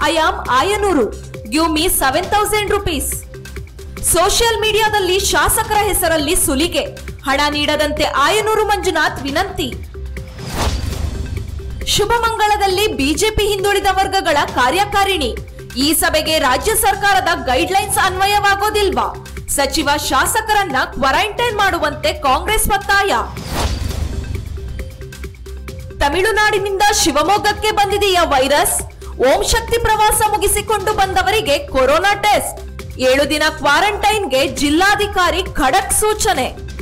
I am Ayanur give me seven thousand rupees social ಮೀಡಿಯಾದಲ್ಲಿ ಶಾಸಕರ ಹೆಸರಲ್ಲಿ ಸುಲಿಗೆ ಹಣ ನೀಡದಂತೆ ಆಯನೂರು ಮಂಜುನಾಥ್ ವಿನಂತಿ ಶುಭಮಂಗಳದಲ್ಲಿ ಬಿಜೆಪಿ ಹಿಂದುಳಿದ ವರ್ಗಗಳ ಕಾರ್ಯಕಾರಿಣಿ ಈ ಸಭೆಗೆ ರಾಜ್ಯ ಸರ್ಕಾರದ ಗೈಡ್ಲೈನ್ಸ್ ಅನ್ವಯವಾಗೋದಿಲ್ವಾ ಸಚಿವ ಶಾಸಕರನ್ನ ಕ್ವಾರಂಟೈನ್ ಮಾಡುವಂತೆ ಕಾಂಗ್ರೆಸ್ ಒತ್ತಾಯ ತಮಿಳುನಾಡಿನಿಂದ ಶಿವಮೊಗ್ಗಕ್ಕೆ ಬಂದಿದೆಯಾ ವೈರಸ್ ಓಂ ಶಕ್ತಿ ಪ್ರವಾಸ ಮುಗಿಸಿಕೊಂಡು ಬಂದವರಿಗೆ ಕೊರೋನಾ ಟೆಸ್ಟ್ ಏಳು ದಿನ ಕ್ವಾರಂಟೈನ್ಗೆ ಜಿಲ್ಲಾಧಿಕಾರಿ ಖಡಕ್ ಸೂಚನೆ